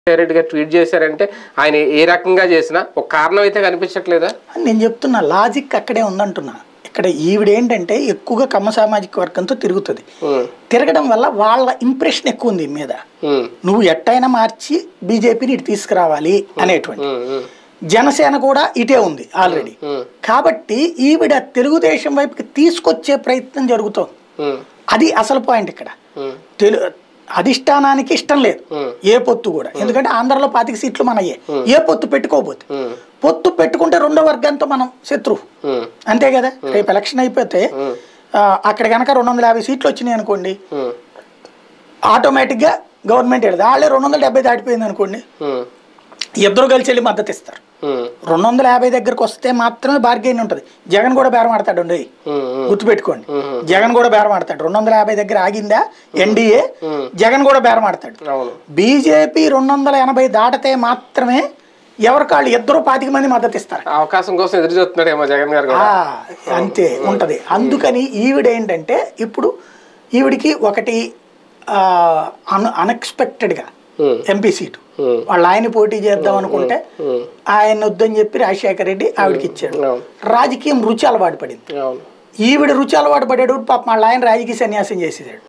రెడ్డి గారు ట్వీట్ చేశారంటే ఆయన ఏ రకంగా చేసినా ఒక కారణం అయితే కనిపించట్లేదా అని నేను చెప్తున్నా లాజిక్ అక్కడే ఉందంటున్నా ఇక్కడ ఈవిడ ఏంటంటే ఎక్కువగా కమ్మ సామాజిక వర్గంతో తిరుగుతుంది ఉమ్, తిరగడం వల్ల వాళ్ళ ఇంప్రెషన్ ఎక్కువ ఉంది ఈ మీద ఉమ్, నువ్వు ఎట్టయినా మార్చి బీజేపీని ఇటు తీసుకురావాలి అనేటువంటి ఉమ్, ఉమ్, జనసేన కూడా ఇటే ఉంది ఆల్రెడీ ఉమ్, కాబట్టి ఈవిడ తెలుగుదేశం వైపుకి తీసుకొచ్చే ప్రయత్నం జరుగుతోంది ఉమ్, అది అసలు పాయింట్ ఇక్కడ ఉమ్, తెలు అధిష్టానానికి ఇష్టం లేదు ఉమ్, ఏ పొత్తు కూడా ఎందుకంటే ఆంధ్రలో పాతిక సీట్లు మనయ్యే ఏ పొత్తు పెట్టుకోబోతే ఉమ్, పొత్తు పెట్టుకుంటే రెండో వర్గంతో మనం శత్రు ఉమ్, అంతే కదా రేపు ఎలక్షన్ అయిపోతే ఉమ్, ఆ, అక్కడ కనుక రెండు వందల యాభై సీట్లు వచ్చినాయి అనుకోండి ఉమ్, ఆటోమేటిక్గా గవర్నమెంట్ వెళ్తుంది వాళ్ళే రెండు వందల డెబ్బై దాటిపోయింది అనుకోండి ఉమ్, ఇద్దరు కలిసి వెళ్ళి మద్దతు ఇస్తారు ఉమ్, రెండు వందల యాభై దగ్గరకు వస్తే మాత్రమే బార్గెన్ ఉంటుంది జగన్ కూడా బేరం ఆడతాడు అండి ఉమ్, ఉమ్, గుర్తుపెట్టుకోండి ఉమ్. జగన్ కూడా బేరం ఆడతాడు రెండు వందల యాభై దగ్గర ఆగిందా ఎన్డీఏ ఉమ్. జగన్ కూడా బేరం ఆడతాడు అవును బీజేపీ రెండు వందల ఎనభై దాటితే మాత్రమే ఎవరికాళ్ళు ఇద్దరు పాతిక మంది మద్దతు ఇస్తారు ఆ అవకాశం కోసం ఎదురు చూస్తున్నాడేమో జగన్ గారు కూడా ఆ, అంతే ఉంటది అందుకని ఈవిడ ఏంటంటే ఇప్పుడు ఈవిడికి ఒకటి అన్ అన్ఎక్స్పెక్టెడ్గా ఉమ్, ఎంపీ సీటు ఉమ్, వాళ్ళ ఆయన పోటీ చేద్దాం అనుకుంటే ఉమ్, ఆయన వద్దని చెప్పి రాజశేఖర రెడ్డి ఆవిడకి ఇచ్చాడు అవును రాజకీయం రుచి అలవాటు పడింది అవును ఈవిడ రుచి అలవాటు పడేటప్పుడు పాప వాళ్ళ ఆయన రాజకీయ సన్యాసం చేసేసాడు